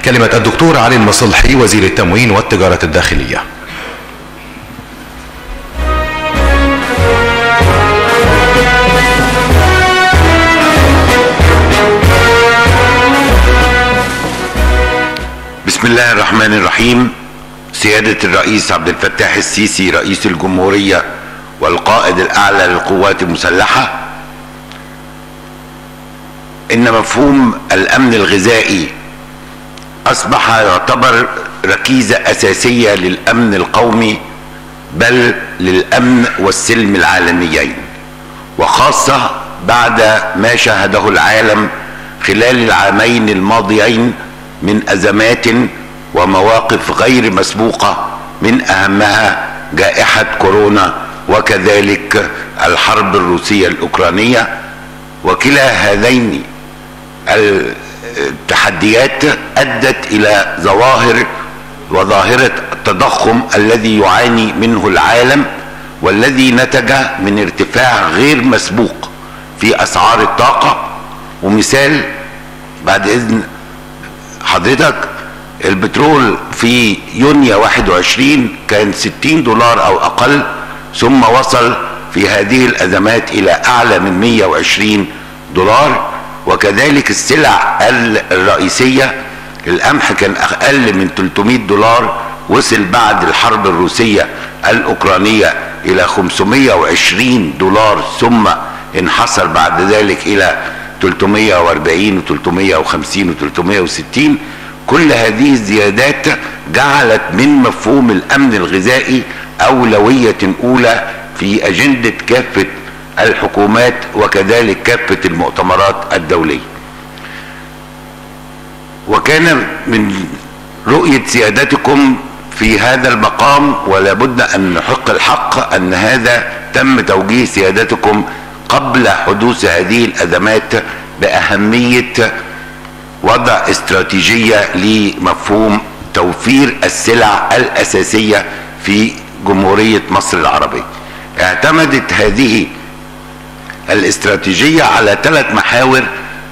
كلمة الدكتور علي المصلحي وزير التموين والتجارة الداخلية بسم الله الرحمن الرحيم سيادة الرئيس عبد الفتاح السيسي رئيس الجمهورية والقائد الأعلى للقوات المسلحة إن مفهوم الأمن الغذائي أصبح يعتبر ركيزة أساسية للأمن القومي بل للأمن والسلم العالميين وخاصة بعد ما شاهده العالم خلال العامين الماضيين من أزمات ومواقف غير مسبوقة من أهمها جائحة كورونا وكذلك الحرب الروسية الأوكرانية وكلا هذين التحديات أدت إلى ظواهر وظاهرة التضخم الذي يعاني منه العالم والذي نتج من ارتفاع غير مسبوق في أسعار الطاقة ومثال بعد إذن حضرتك البترول في يونيو 21 كان 60 دولار او اقل ثم وصل في هذه الازمات الى اعلى من 120 دولار وكذلك السلع الرئيسيه القمح كان اقل من 300 دولار وصل بعد الحرب الروسيه الاوكرانيه الى 520 دولار ثم انحصر بعد ذلك الى 340 و350 و360 كل هذه الزيادات جعلت من مفهوم الامن الغذائي اولويه اولى في اجنده كافه الحكومات وكذلك كافه المؤتمرات الدوليه. وكان من رؤيه سيادتكم في هذا المقام ولا بد ان نحق الحق ان هذا تم توجيه سيادتكم قبل حدوث هذه الازمات باهميه وضع استراتيجيه لمفهوم توفير السلع الاساسيه في جمهوريه مصر العربيه. اعتمدت هذه الاستراتيجيه على ثلاث محاور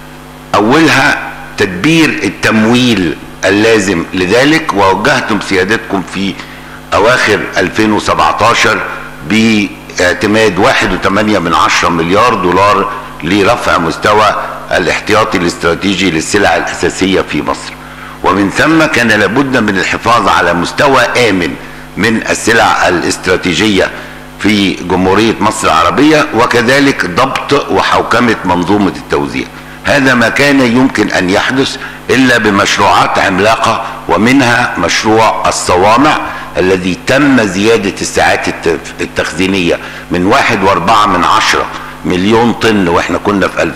اولها تدبير التمويل اللازم لذلك ووجهتم سيادتكم في اواخر 2017 باعتماد 1.8 من عشرة مليار دولار لرفع مستوى الاحتياطي الاستراتيجي للسلع الاساسيه في مصر ومن ثم كان لابد من الحفاظ على مستوى امن من السلع الاستراتيجيه في جمهوريه مصر العربيه وكذلك ضبط وحوكمه منظومه التوزيع هذا ما كان يمكن ان يحدث الا بمشروعات عملاقه ومنها مشروع الصوامع الذي تم زياده الساعات التخزينيه من واحد واربعة من عشرة مليون طن واحنا كنا في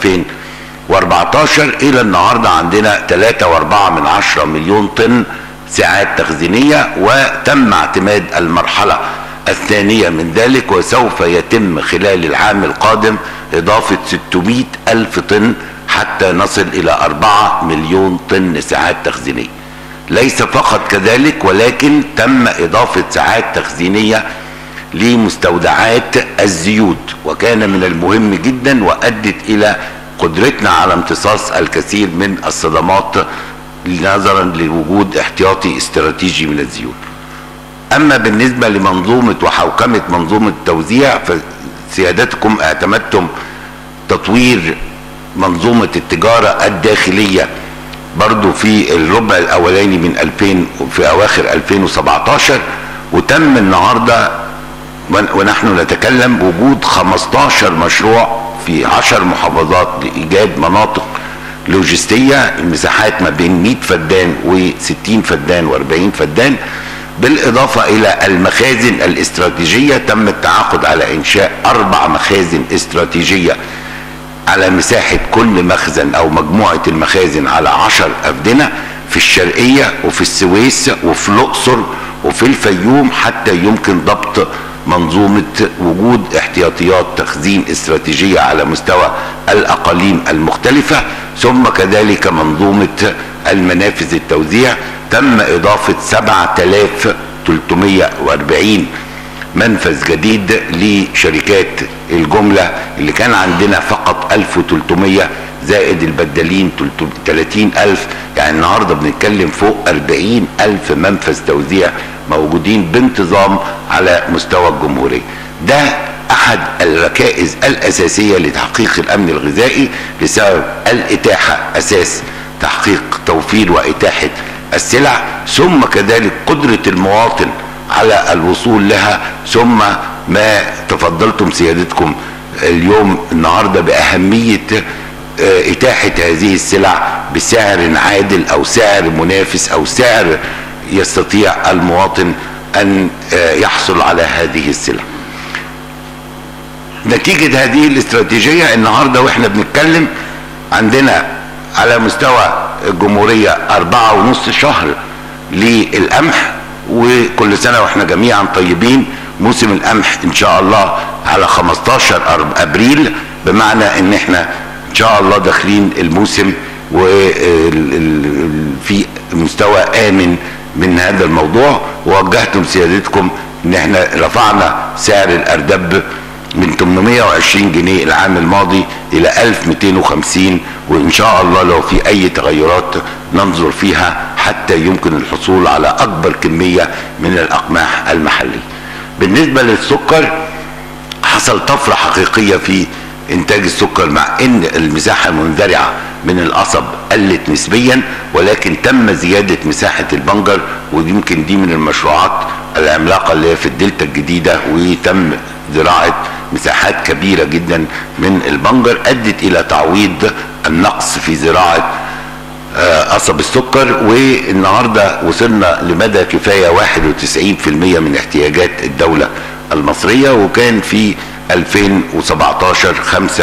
2014 الى النهارده عندنا 3.4 من عشرة مليون طن ساعات تخزينيه وتم اعتماد المرحله الثانيه من ذلك وسوف يتم خلال العام القادم اضافه 600 الف طن حتى نصل الى 4 مليون طن ساعات تخزينيه ليس فقط كذلك ولكن تم اضافه ساعات تخزينيه لمستودعات الزيوت وكان من المهم جدا وادت الى قدرتنا على امتصاص الكثير من الصدمات نظرا لوجود احتياطي استراتيجي من الزيوت اما بالنسبه لمنظومه وحوكمه منظومه التوزيع فسيادتكم اعتمدتم تطوير منظومه التجاره الداخليه برضو في الربع الاولاني من 2000 في اواخر 2017 وتم النهارده ونحن نتكلم وجود 15 مشروع في 10 محافظات لايجاد مناطق لوجستيه المساحات ما بين 100 فدان و60 فدان و40 فدان بالاضافه الى المخازن الاستراتيجيه تم التعاقد على انشاء اربع مخازن استراتيجيه على مساحه كل مخزن او مجموعه المخازن على 10 افدنه في الشرقيه وفي السويس وفي الاقصر وفي الفيوم حتى يمكن ضبط منظومة وجود احتياطيات تخزين استراتيجية على مستوى الأقاليم المختلفة ثم كذلك منظومة المنافذ التوزيع تم إضافة 7340 منفذ جديد لشركات الجملة اللي كان عندنا فقط 1300 زائد البدالين 30 ألف يعني النهاردة بنتكلم فوق 40 ألف منفذ توزيع موجودين بانتظام على مستوى الجمهورية ده أحد الركائز الأساسية لتحقيق الأمن الغذائي بسبب الإتاحة أساس تحقيق توفير وإتاحة السلع ثم كذلك قدرة المواطن على الوصول لها ثم ما تفضلتم سيادتكم اليوم النهارده باهميه اتاحه هذه السلع بسعر عادل او سعر منافس او سعر يستطيع المواطن ان يحصل على هذه السلع. نتيجه هذه الاستراتيجيه النهارده واحنا بنتكلم عندنا على مستوى الجمهوريه أربعة ونص شهر للقمح وكل سنه واحنا جميعا طيبين موسم القمح ان شاء الله على 15 ابريل بمعنى ان احنا ان شاء الله داخلين الموسم وفي مستوى امن من هذا الموضوع ووجهتم سيادتكم ان احنا رفعنا سعر الاردب من 820 جنيه العام الماضي الى 1250 وان شاء الله لو في اي تغيرات ننظر فيها حتى يمكن الحصول على اكبر كميه من الاقماح المحليه. بالنسبه للسكر حصل طفره حقيقيه في انتاج السكر مع ان المساحه المنزرعه من القصب قلت نسبيا ولكن تم زياده مساحه البنجر ويمكن دي من المشروعات العملاقه اللي هي في الدلتا الجديده وتم زراعه مساحات كبيره جدا من البنجر ادت الى تعويض النقص في زراعه قصب السكر والنهارده وصلنا لمدى كفايه 91% من احتياجات الدوله المصريه وكان في 2017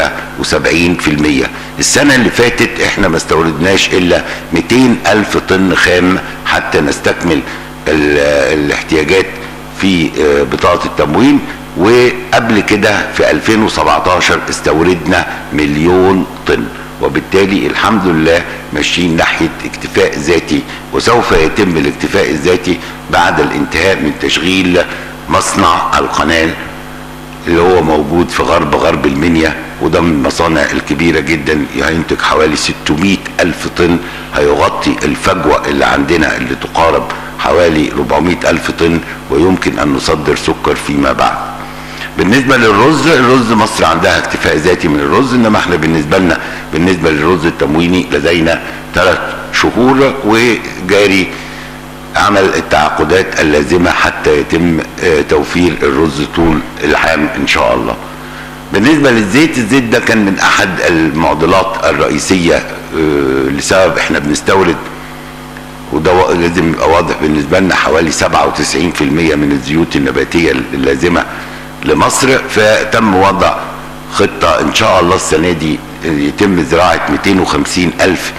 75% السنه اللي فاتت احنا ما استوردناش الا 200 الف طن خام حتى نستكمل الاحتياجات في بطاقه التموين وقبل كده في 2017 استوردنا مليون طن وبالتالي الحمد لله ماشيين ناحيه اكتفاء ذاتي وسوف يتم الاكتفاء الذاتي بعد الانتهاء من تشغيل مصنع القناه اللي هو موجود في غرب غرب المنيا وده من المصانع الكبيرة جدا هينتج حوالي 600 ألف طن هيغطي الفجوة اللي عندنا اللي تقارب حوالي 400 ألف طن ويمكن أن نصدر سكر فيما بعد بالنسبة للرز الرز مصر عندها اكتفاء ذاتي من الرز انما احنا بالنسبة لنا بالنسبة للرز التمويني لدينا ثلاث شهور وجاري عمل التعاقدات اللازمة حتى يتم توفير الرز طول العام ان شاء الله بالنسبة للزيت الزيت ده كان من احد المعضلات الرئيسية لسبب احنا بنستورد وده لازم يبقى واضح بالنسبة لنا حوالي 97% من الزيوت النباتية اللازمة لمصر فتم وضع خطة ان شاء الله السنة دي يتم زراعة 250 الف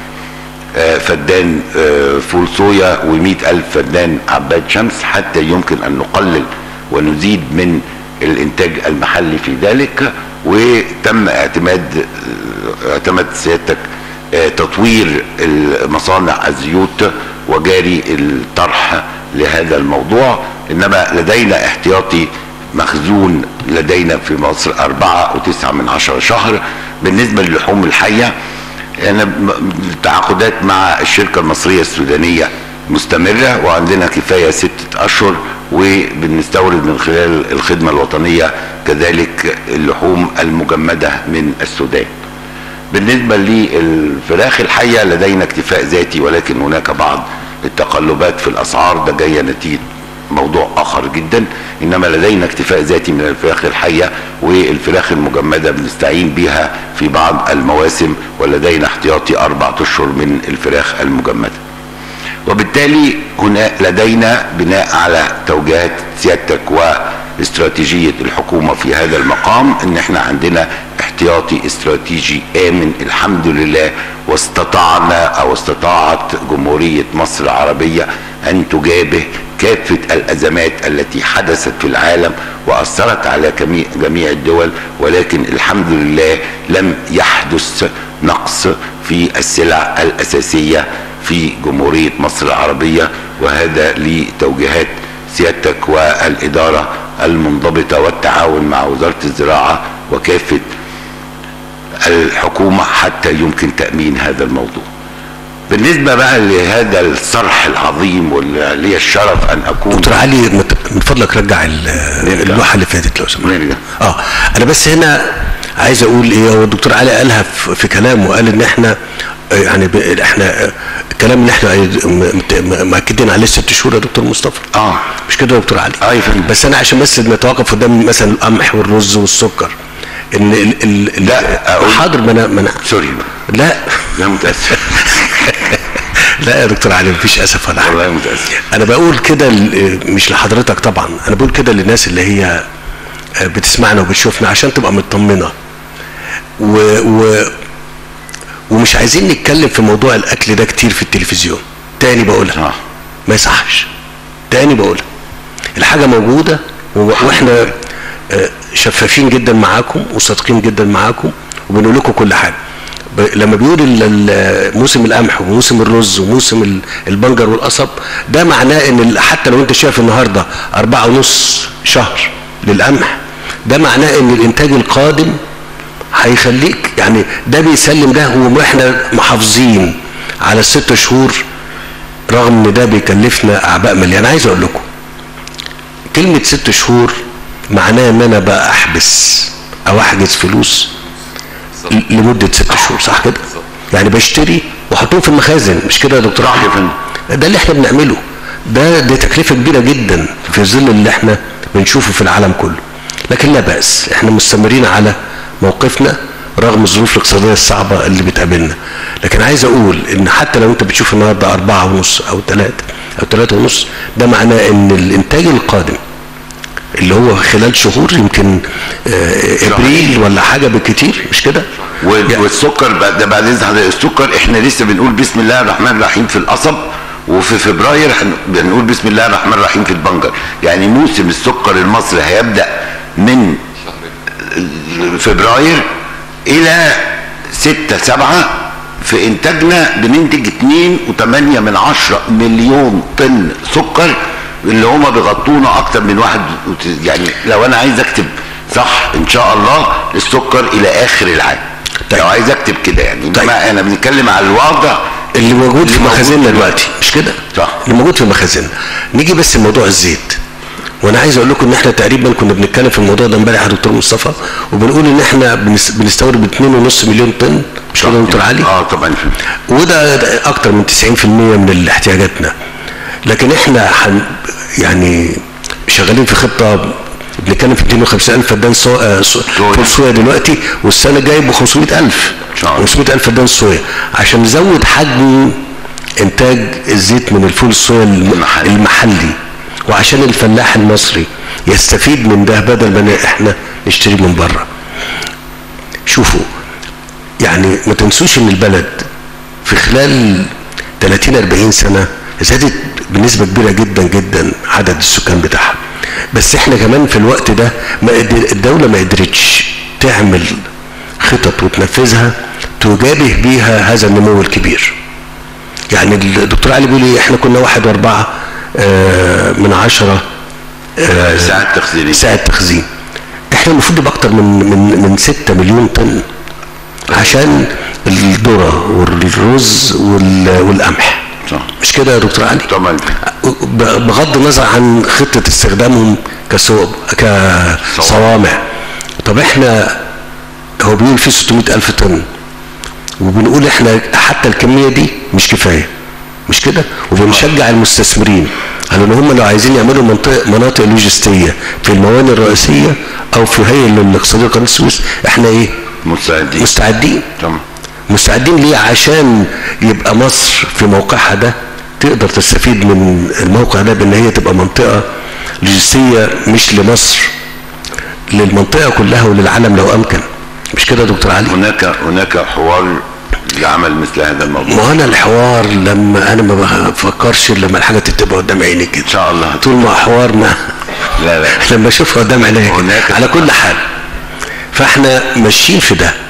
فدان فول صويا و100 ألف فدان عباد شمس حتى يمكن أن نقلل ونزيد من الإنتاج المحلي في ذلك وتم اعتماد اعتماد سيادتك تطوير مصانع الزيوت وجاري الطرح لهذا الموضوع إنما لدينا احتياطي مخزون لدينا في مصر أربعة وتسعة من عشرة شهر بالنسبة للحوم الحية يعني التعاقدات مع الشركة المصرية السودانية مستمرة وعندنا كفاية ستة أشهر وبنستورد من خلال الخدمة الوطنية كذلك اللحوم المجمدة من السودان بالنسبة للفراخ الحية لدينا اكتفاء ذاتي ولكن هناك بعض التقلبات في الأسعار ده جاية نتيجة موضوع اخر جدا انما لدينا اكتفاء ذاتي من الفراخ الحيه والفراخ المجمده بنستعين بها في بعض المواسم ولدينا احتياطي اربع اشهر من الفراخ المجمده. وبالتالي هنا لدينا بناء على توجيهات سيادتك واستراتيجيه الحكومه في هذا المقام ان احنا عندنا احتياطي استراتيجي امن الحمد لله واستطعنا او استطاعت جمهوريه مصر العربيه ان تجابه كافة الأزمات التي حدثت في العالم وأثرت على جميع الدول ولكن الحمد لله لم يحدث نقص في السلع الأساسية في جمهورية مصر العربية وهذا لتوجيهات سيادتك والإدارة المنضبطة والتعاون مع وزارة الزراعة وكافة الحكومة حتى يمكن تأمين هذا الموضوع بالنسبة بقى لهذا الصرح العظيم واللي لي الشرف أن أكون دكتور علي مت- من فضلك رجع ال- نرجع. اللوحه اللي فاتت لو سمحت نرجع. اه انا بس هنا عايز اقول ايه هو الدكتور علي قالها في في كلامه قال ان احنا آه، يعني ب- احنا آه، الكلام اللي احنا قايل- م- مت- م- مأكدين عليه ست شهور يا دكتور مصطفى آه مش كده يا دكتور علي آه يا فندم. بس انا عشان بس نتوقف قدام مثلا القمح والرز والسكر ان ال ال لا، أقول- حاضر ما انا ما انا سوري لا لا متأسف لا يا دكتور علي مفيش اسف ولا حاجه والله متأسف انا بقول كده ل- مش لحضرتك طبعا انا بقول كده للناس اللي هي آه، بتسمعنا وبتشوفنا عشان تبقى مطمنه و... و... ومش عايزين نتكلم في موضوع الاكل ده كتير في التلفزيون تاني بقولها آه. ما يصحش تاني بقولها الحاجه موجوده و... واحنا آه، شفافين جدا معاكم وصادقين جدا معاكم وبنقول لكم كل حاجه ب... لما بيقول ال- ال- موسم القمح وموسم الرز وموسم ال- البنجر والقصب ده معناه ان ال- حتى لو انت شايف النهارده أربعة ونص شهر للقمح ده معناه ان الانتاج القادم هيخليك يعني ده بيسلم ده واحنا محافظين على الست شهور رغم ان ده بيكلفنا اعباء ماليه انا عايز اقول لكم كلمه ست شهور معناه ان انا بقى احبس او احجز فلوس ل- لمده ست شهور صح كده يعني بشتري واحطهم في المخازن مش كده يا دكتور صح يا أحمد؟ فندم. ده اللي احنا بنعمله ده دي تكلفه كبيره جدا في ظل اللي احنا بنشوفه في العالم كله لكن لا باس احنا مستمرين على موقفنا رغم الظروف الاقتصاديه الصعبه اللي بتقابلنا لكن عايز اقول ان حتى لو انت بتشوف النهارده أربعة ونص او ثلاثة او ثلاثة ونص ده معناه ان الانتاج القادم اللي هو خلال شهور يمكن آه، ابريل ولا حاجه بالكتير مش كده؟ وال- يعني- والسكر بقى- ده بعد اذن حضرتك السكر احنا لسه بنقول بسم الله الرحمن الرحيم في القصب وفي فبراير هن- بنقول بسم الله الرحمن الرحيم في البنجر يعني موسم السكر المصري هيبدا من فبراير الى 6 7 في انتاجنا بننتج 2.8 من عشرة مليون طن سكر اللي هما بيغطونا اكتر من واحد وت- يعني لو انا عايز اكتب صح ان شاء الله السكر الى اخر العام طيب. لو عايز اكتب كده يعني طيب. انما انا بنتكلم على الوضع اللي موجود في اللي موجود مخازننا دلوقتي. دلوقتي مش كده؟ صح. اللي موجود في مخازننا نيجي بس لموضوع الزيت وانا عايز اقول لكم ان احنا تقريبا كنا بنتكلم في الموضوع ده امبارح يا دكتور مصطفى وبنقول ان احنا بنس- بنستورد ب 2.5 مليون طن مش كده يا دكتور علي؟ اه طبعا وده ده اكتر من 90% من احتياجاتنا لكن احنا حن يعني شغالين في خطه بنتكلم في 250 الف فدان سو... آه، سو... صويا. فول صويا دلوقتي والسنه الجايه ب 500 الف إن شاء الله. 500 الف فدان صويا عشان نزود حجم انتاج الزيت من الفول الصويا الم... المحلي. المحلي وعشان الفلاح المصري يستفيد من ده بدل ما احنا نشتري من بره شوفوا يعني ما تنسوش ان البلد في خلال 30 40 سنه زادت بنسبه كبيره جدا جدا عدد السكان بتاعها بس احنا كمان في الوقت ده ما قدر الدوله ما قدرتش تعمل خطط وتنفذها تجابه بيها هذا النمو الكبير يعني الدكتور علي بيقول لي احنا كنا واحد واربعة آه، من عشرة آه، ساعة تخزينية ساعة تخزين احنا المفروض يبقى اكتر من من من 6 مليون طن عشان الذرة والرز وال- والقمح صح مش كده يا دكتور علي؟ طبعا ب- بغض النظر عن خطة استخدامهم كسو... كصوامع طب احنا هو بيقول في 600 ألف طن وبنقول احنا حتى الكمية دي مش كفاية مش كده وبنشجع المستثمرين على ان هم لو عايزين يعملوا منطقة مناطق لوجستية في الموانئ الرئيسية او في هيئة الاقتصادية قناة السويس احنا ايه مستعدين مستعدين طبعا مستعدين ليه عشان يبقى مصر في موقعها ده تقدر تستفيد من الموقع ده بان هي تبقى منطقه لوجستيه مش لمصر للمنطقه كلها وللعالم لو امكن مش كده يا دكتور علي؟ هناك هناك حوار لعمل مثل هذا الموضوع ما انا الحوار لما انا ما بفكرش إلا لما الحاجه تبقى قدام عيني كده ان شاء الله طول ما حوار ما لا لا لما اشوفها قدام عينيا كده. هناك- على كل حال فاحنا ماشيين في ده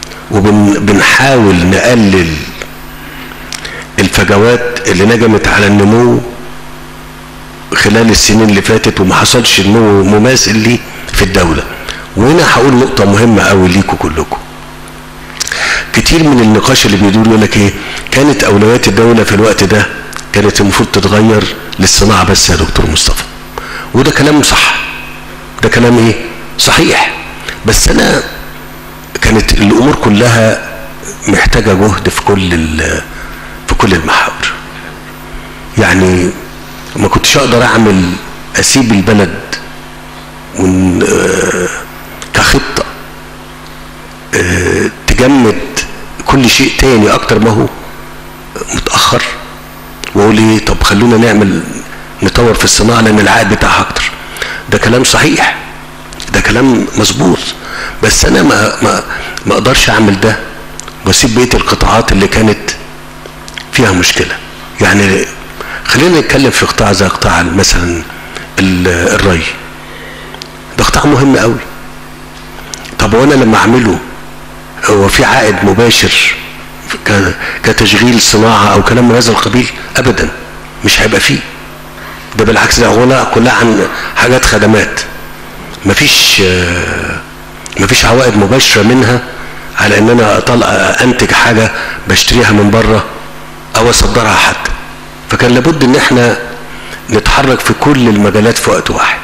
وبنحاول نقلل الفجوات اللي نجمت على النمو خلال السنين اللي فاتت وما حصلش انه مماثل ليه في الدوله وهنا هقول نقطه مهمه قوي ليكم كلكم كتير من النقاش اللي بيدور يقول لك ايه كانت اولويات الدوله في الوقت ده كانت المفروض تتغير للصناعه بس يا دكتور مصطفى وده كلام صح ده كلام ايه صحيح بس انا كانت الامور كلها محتاجه جهد في كل ال- في كل المحاور يعني ما كنتش اقدر اعمل اسيب البلد ون آه، كخطه آه، تجمد كل شيء تاني اكتر ما هو متاخر واقول ايه طب خلونا نعمل نطور في الصناعه لان العائد بتاعها اكتر ده كلام صحيح ده كلام مظبوط بس انا ما ما ما اقدرش اعمل ده واسيب بقيه القطاعات اللي كانت فيها مشكله يعني خلينا نتكلم في قطاع زي قطاع مثلا ال- الري ده قطاع مهم قوي طب وانا لما اعمله هو في عائد مباشر ك- كتشغيل صناعه او كلام من هذا القبيل ابدا مش هيبقى فيه ده بالعكس ده هو كلها عن حاجات خدمات مفيش آه، مفيش عوائد مباشره منها على ان انا اطلع انتج حاجه بشتريها من بره او اصدرها حتى فكان لابد ان احنا نتحرك في كل المجالات في وقت واحد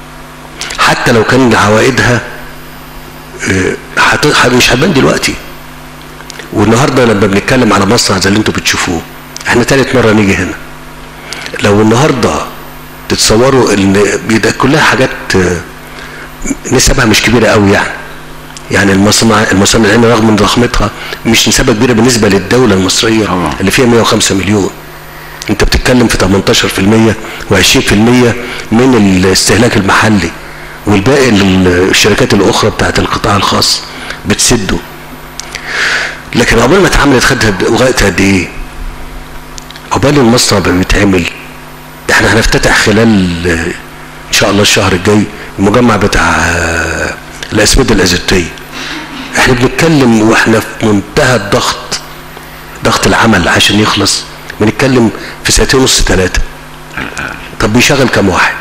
حتى لو كان عوائدها آه، هت- مش هتبان دلوقتي والنهارده لما بنتكلم على مصنع زي اللي انتوا بتشوفوه احنا تالت مره نيجي هنا لو النهارده تتصوروا ان ده كلها حاجات آه، نسبها مش كبيره قوي يعني يعني المصنع المصانع هنا رغم من ضخمتها مش نسبه كبيره بالنسبه للدوله المصريه طبعا. اللي فيها 105 مليون انت بتتكلم في 18% و20% من الاستهلاك المحلي والباقي ال- الشركات الاخرى بتاعت القطاع الخاص بتسده لكن عقبال ما اتعملت خدت وقت قد ايه؟ عقبال المصنع ما بيتعمل احنا هنفتتح خلال آه، ان شاء الله الشهر الجاي المجمع بتاع آه، الاسمده الازوتيه احنا بنتكلم واحنا في منتهى الضغط ضغط العمل عشان يخلص بنتكلم في سنتين ونص ثلاثه طب بيشغل كام واحد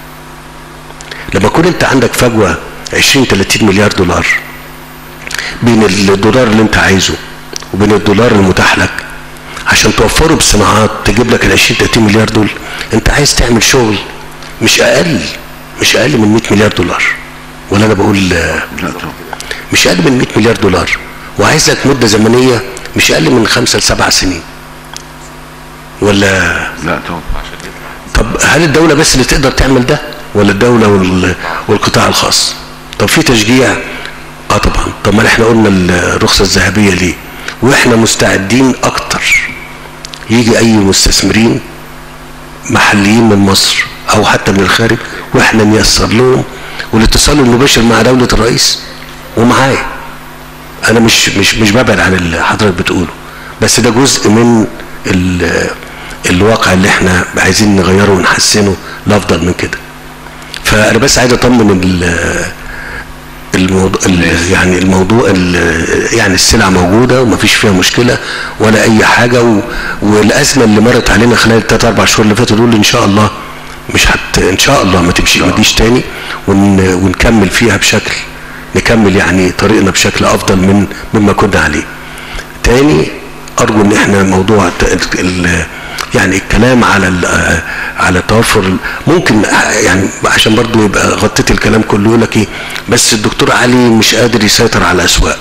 لما يكون انت عندك فجوه 20 30 مليار دولار بين الدولار اللي انت عايزه وبين الدولار المتاح لك عشان توفره بصناعات تجيب لك ال 20 30 مليار دول انت عايز تعمل شغل مش اقل مش اقل من 100 مليار دولار ولا انا بقول آه، لا طبعا مش اقل من 100 مليار دولار وعايز لك مده زمنيه مش اقل من خمسة لسبع سنين ولا لا طبعا طب هل الدولة بس اللي تقدر تعمل ده ولا الدولة وال- والقطاع الخاص طب في تشجيع اه طبعا طب ما احنا قلنا الرخصة الذهبية ليه واحنا مستعدين اكتر يجي اي مستثمرين محليين من مصر او حتى من الخارج واحنا نيسر لهم والاتصال المباشر مع دولة الرئيس ومعايا انا مش مش مش ببعد عن اللي حضرتك بتقوله بس ده جزء من ال- الواقع اللي احنا عايزين نغيره ونحسنه لافضل من كده فانا بس عايز اطمن ال- الموضوع ال- يعني الموضوع ال- يعني السلع موجوده ومفيش فيها مشكله ولا اي حاجه و والازمه اللي مرت علينا خلال الثلاث اربع شهور اللي فاتوا دول ان شاء الله مش هت ان شاء الله ما تمشي ما تجيش تاني ون ونكمل فيها بشكل نكمل يعني طريقنا بشكل افضل من مما كنا عليه. تاني ارجو ان احنا موضوع ت- ال- يعني الكلام على ال- على توفر ال- ممكن يعني عشان برضو يبقى غطيت الكلام كله يقول لك ايه بس الدكتور علي مش قادر يسيطر على الاسواق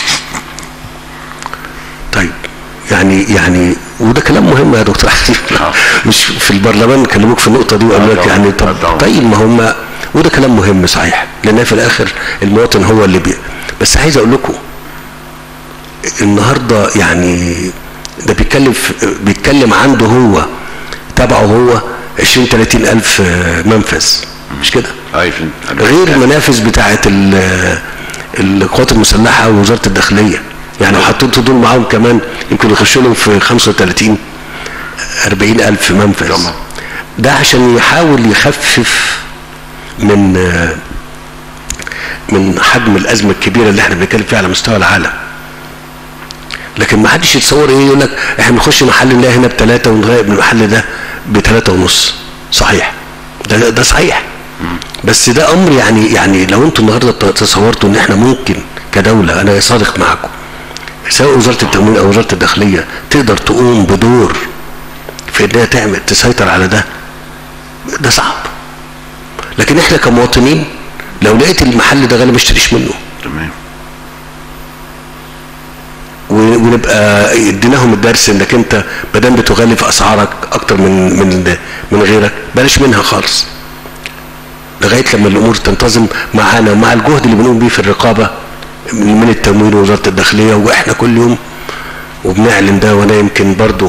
طيب يعني يعني وده كلام مهم يا دكتور علي آه. مش في البرلمان كلموك في النقطه دي وقالوا آه لك طبعاً. يعني آه طب طبعاً. طيب ما هم وده كلام مهم صحيح لان في الاخر المواطن هو اللي بي بس عايز اقول لكم النهارده يعني ده بيتكلم في بيتكلم عنده هو تبعه هو 20 30 الف آه، منفذ مش كده اي فين غير المنافذ بتاعه ال- القوات المسلحه ووزاره الداخليه يعني لو حطيتوا دول معاهم كمان يمكن يخشوا لهم في 35 40 الف منفذ طبعا. ده عشان يحاول يخفف من آه، من حجم الازمه الكبيره اللي احنا بنتكلم فيها على مستوى العالم لكن ما حدش يتصور ايه يقول لك احنا بنخش محل نلاقي هنا بثلاثه ونغير من المحل ده بثلاثه ونص صحيح ده ده صحيح بس ده امر يعني يعني لو انتوا النهارده تصورتوا ان احنا ممكن كدوله انا صادق معاكم سواء وزاره التموين او وزاره الداخليه تقدر تقوم بدور في انها تعمل تسيطر على ده ده صعب لكن احنا كمواطنين لو لقيت المحل ده غالي ما اشتريش منه تمام و- ونبقى اديناهم الدرس انك انت ما دام بتغلي في اسعارك اكتر من من من غيرك بلاش منها خالص لغايه لما الامور تنتظم معانا ومع الجهد اللي بنقوم بيه في الرقابه من من التموين ووزاره الداخليه واحنا كل يوم وبنعلن ده وانا يمكن برضو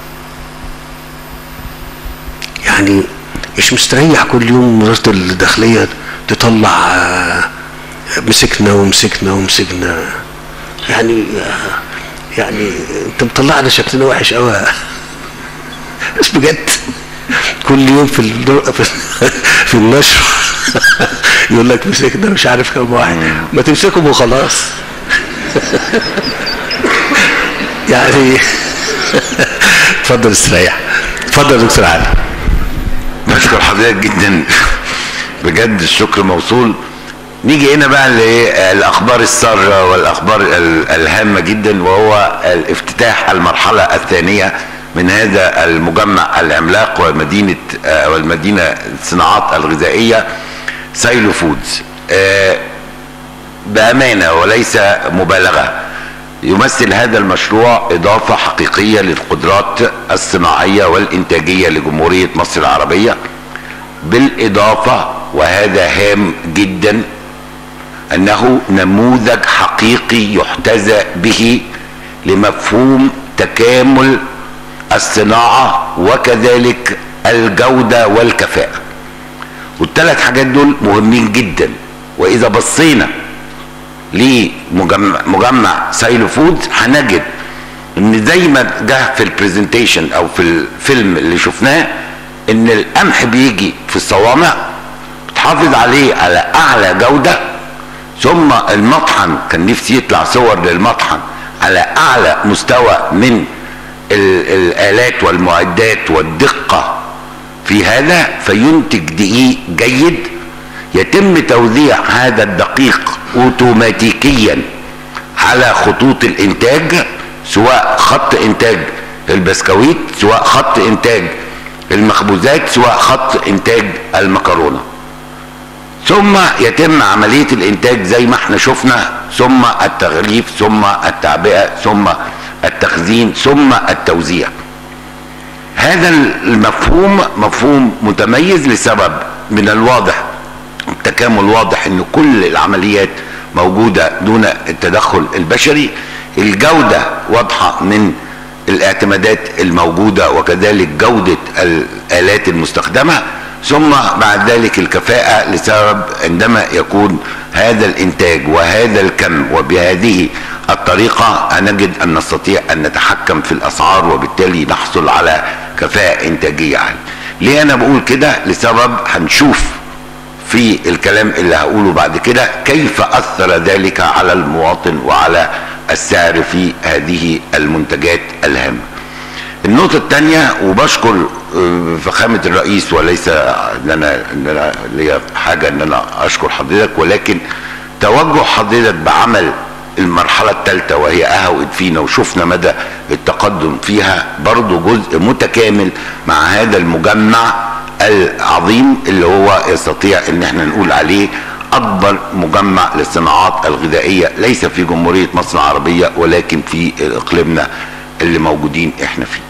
يعني مش مستريح كل يوم وزاره الداخليه تطلع آه، مسكنا ومسكنا ومسكنا يعني يعني انت مطلعنا شكلنا وحش قوي بس بجد كل يوم في الدر... في, في النشر يقول لك مسكنا مش عارف كم واحد ما تمسكهم وخلاص يعني اتفضل استريح اتفضل يا دكتور علي بشكر حضرتك جدا بجد الشكر موصول نيجي هنا بقى للاخبار الساره والاخبار ال- الهامه جدا وهو الافتتاح المرحله الثانيه من هذا المجمع العملاق ومدينه آه، والمدينه الصناعات الغذائيه سايلو فودز آه، بامانه وليس مبالغه يمثل هذا المشروع اضافه حقيقيه للقدرات الصناعيه والانتاجيه لجمهوريه مصر العربيه بالاضافه وهذا هام جدا انه نموذج حقيقي يحتذى به لمفهوم تكامل الصناعه وكذلك الجوده والكفاءه والثلاث حاجات دول مهمين جدا واذا بصينا لمجمع مجمع سايلو فودز هنجد ان زي ما جه في البرزنتيشن او في الفيلم اللي شفناه ان القمح بيجي في الصوامع بتحافظ عليه على اعلى جوده ثم المطحن كان نفسي يطلع صور للمطحن على اعلى مستوى من ال- الالات والمعدات والدقه في هذا فينتج دقيق جيد يتم توزيع هذا الدقيق اوتوماتيكيا على خطوط الانتاج سواء خط انتاج البسكويت سواء خط انتاج المخبوزات سواء خط انتاج المكرونه ثم يتم عمليه الانتاج زي ما احنا شفنا ثم التغليف ثم التعبئه ثم التخزين ثم التوزيع هذا المفهوم مفهوم متميز لسبب من الواضح التكامل واضح ان كل العمليات موجودة دون التدخل البشري الجودة واضحة من الاعتمادات الموجودة وكذلك جودة الآلات المستخدمة ثم بعد ذلك الكفاءة لسبب عندما يكون هذا الإنتاج وهذا الكم وبهذه الطريقة نجد أن نستطيع أن نتحكم في الأسعار وبالتالي نحصل على كفاءة إنتاجية عالية ليه أنا بقول كده لسبب هنشوف في الكلام اللي هقوله بعد كده كيف أثر ذلك على المواطن وعلى السعر في هذه المنتجات الهامة النقطة الثانية وبشكر آه، فخامة الرئيس وليس ان انا ان انا ليا حاجة ان انا اشكر حضرتك ولكن توجه حضرتك بعمل المرحلة الثالثة وهي أهوت فينا وشفنا مدى التقدم فيها برضو جزء متكامل مع هذا المجمع العظيم اللي هو يستطيع ان احنا نقول عليه اكبر مجمع للصناعات الغذائية ليس في جمهورية مصر العربية ولكن في اقليمنا اللي موجودين احنا فيه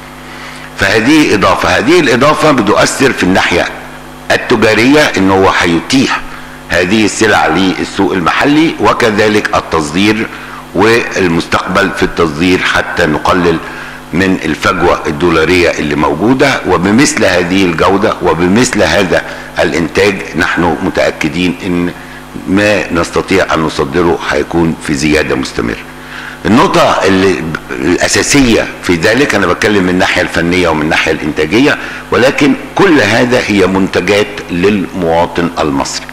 فهذه اضافة هذه الاضافة بتؤثر في الناحية التجارية ان هو هيتيح هذه السلع للسوق المحلي وكذلك التصدير والمستقبل في التصدير حتى نقلل من الفجوة الدولارية اللي موجودة وبمثل هذه الجودة وبمثل هذا الانتاج نحن متأكدين ان ما نستطيع ان نصدره هيكون في زيادة مستمرة النقطة اللي الأساسية في ذلك أنا بتكلم من الناحية الفنية ومن الناحية الإنتاجية ولكن كل هذا هي منتجات للمواطن المصري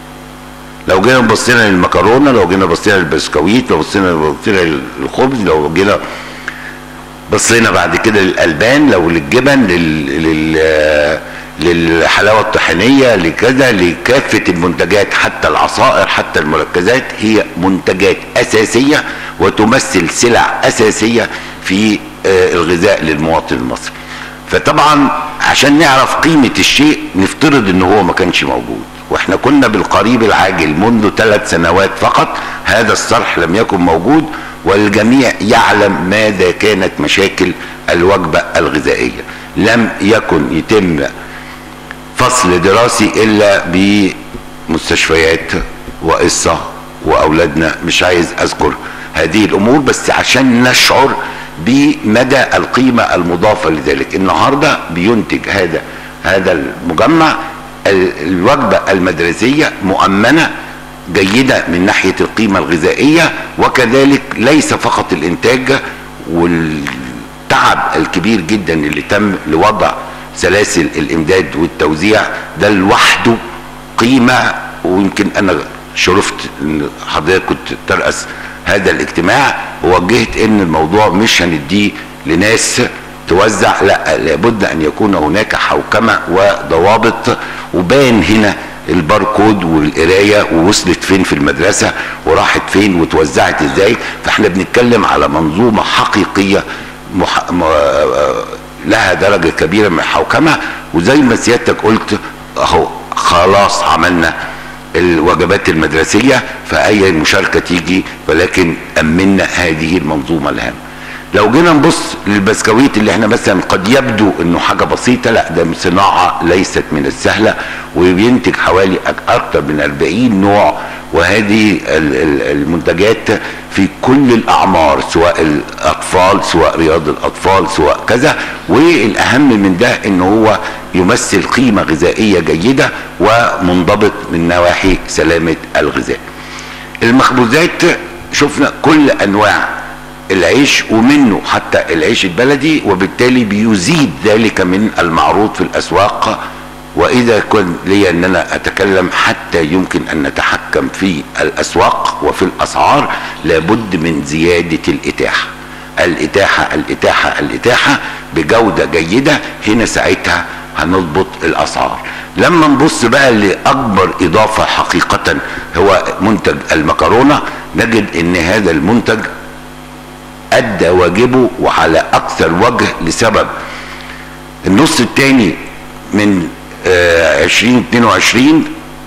لو جينا بصينا للمكرونة لو جينا بصينا للبسكويت لو بصينا بصينا للخبز لو جينا بصينا بعد كده للألبان لو للجبن لل... لل... للحلاوة الطحينية لكذا لكافة المنتجات حتى العصائر حتى المركزات هي منتجات أساسية وتمثل سلع أساسية في آه، الغذاء للمواطن المصري فطبعا عشان نعرف قيمة الشيء نفترض ان هو ما كانش موجود واحنا كنا بالقريب العاجل منذ ثلاث سنوات فقط هذا الصرح لم يكن موجود والجميع يعلم ماذا كانت مشاكل الوجبة الغذائية لم يكن يتم فصل دراسي الا بمستشفيات وقصة واولادنا مش عايز اذكر هذه الامور بس عشان نشعر بمدى القيمة المضافة لذلك النهاردة بينتج هذا هذا المجمع ال- الوجبة المدرسية مؤمنة جيدة من ناحية القيمة الغذائية وكذلك ليس فقط الانتاج والتعب الكبير جدا اللي تم لوضع سلاسل الامداد والتوزيع ده لوحده قيمة ويمكن انا شرفت ان حضرتك كنت ترأس هذا الاجتماع ووجهت ان الموضوع مش هنديه لناس توزع لا لابد ان يكون هناك حوكمة وضوابط وبان هنا الباركود والقرايه ووصلت فين في المدرسه وراحت فين وتوزعت ازاي فاحنا بنتكلم على منظومه حقيقيه مح... م... آه، لها درجه كبيره من الحوكمه وزي ما سيادتك قلت اهو خلاص عملنا الوجبات المدرسيه فاي مشاركه تيجي ولكن امنا هذه المنظومه الهامه لو جينا نبص للبسكويت اللي احنا مثلا قد يبدو انه حاجه بسيطه لا ده صناعه ليست من السهله وبينتج حوالي أك- اكثر من 40 نوع وهذه ال- ال- المنتجات في كل الاعمار سواء الاطفال سواء رياض الاطفال سواء كذا والاهم من ده ان هو يمثل قيمه غذائيه جيده ومنضبط من نواحي سلامه الغذاء. المخبوزات شفنا كل انواع العيش ومنه حتى العيش البلدي وبالتالي بيزيد ذلك من المعروض في الاسواق واذا كان لي ان انا اتكلم حتى يمكن ان نتحكم في الاسواق وفي الاسعار لابد من زياده الاتاحه الاتاحه الاتاحه الاتاحه بجوده جيده هنا ساعتها هنضبط الاسعار لما نبص بقى لاكبر اضافه حقيقه هو منتج المكرونه نجد ان هذا المنتج ادى واجبه وعلى اكثر وجه لسبب النص الثاني من آه 2022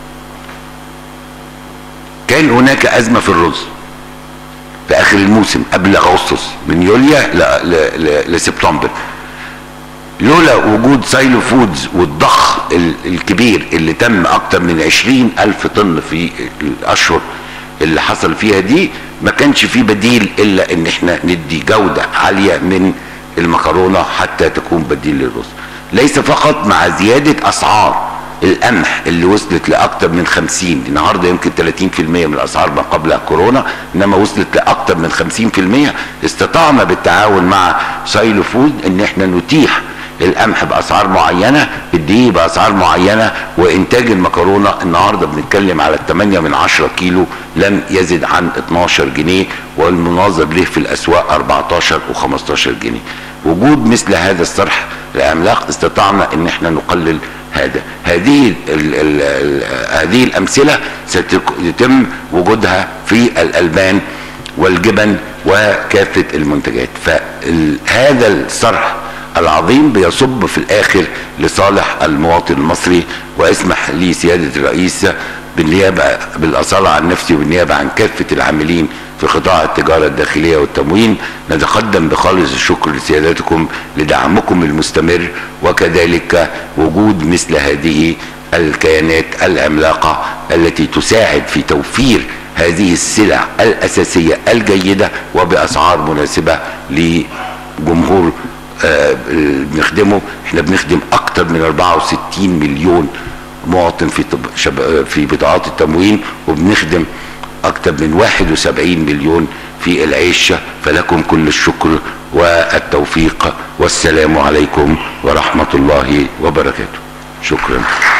كان هناك ازمه في الرز في اخر الموسم قبل اغسطس من يوليو ل- ل- ل- لسبتمبر لولا وجود سايلو فودز والضخ ال- الكبير اللي تم اكتر من عشرين الف طن في الاشهر اللي حصل فيها دي ما كانش في بديل الا ان احنا ندي جودة عالية من المكرونة حتى تكون بديل للرز ليس فقط مع زيادة اسعار القمح اللي وصلت لاكتر من 50 النهارده يمكن 30% من الاسعار ما قبل كورونا انما وصلت لاكتر من 50% استطعنا بالتعاون مع سايلو فود ان احنا نتيح القمح باسعار معينه الدقيق باسعار معينه وانتاج المكرونه النهارده بنتكلم على 8 من 10 كيلو لم يزد عن 12 جنيه والمناظر له في الاسواق 14 و15 جنيه وجود مثل هذا الصرح العملاق استطعنا ان احنا نقلل هذا هذه ال ال ال هذه الامثله سيتم وجودها في الالبان والجبن وكافه المنتجات فهذا الصرح العظيم بيصب في الاخر لصالح المواطن المصري واسمح لي سياده الرئيس بالنيابه بالاصاله عن نفسي وبالنيابه عن كافه العاملين في قطاع التجاره الداخليه والتموين نتقدم بخالص الشكر لسيادتكم لدعمكم المستمر وكذلك وجود مثل هذه الكيانات العملاقه التي تساعد في توفير هذه السلع الاساسيه الجيده وباسعار مناسبه لجمهور آه، بنخدمه احنا بنخدم اكتر من 64 مليون مواطن في طب شب... في بطاقات التموين وبنخدم اكتر من 71 مليون في العيش فلكم كل الشكر والتوفيق والسلام عليكم ورحمة الله وبركاته شكرا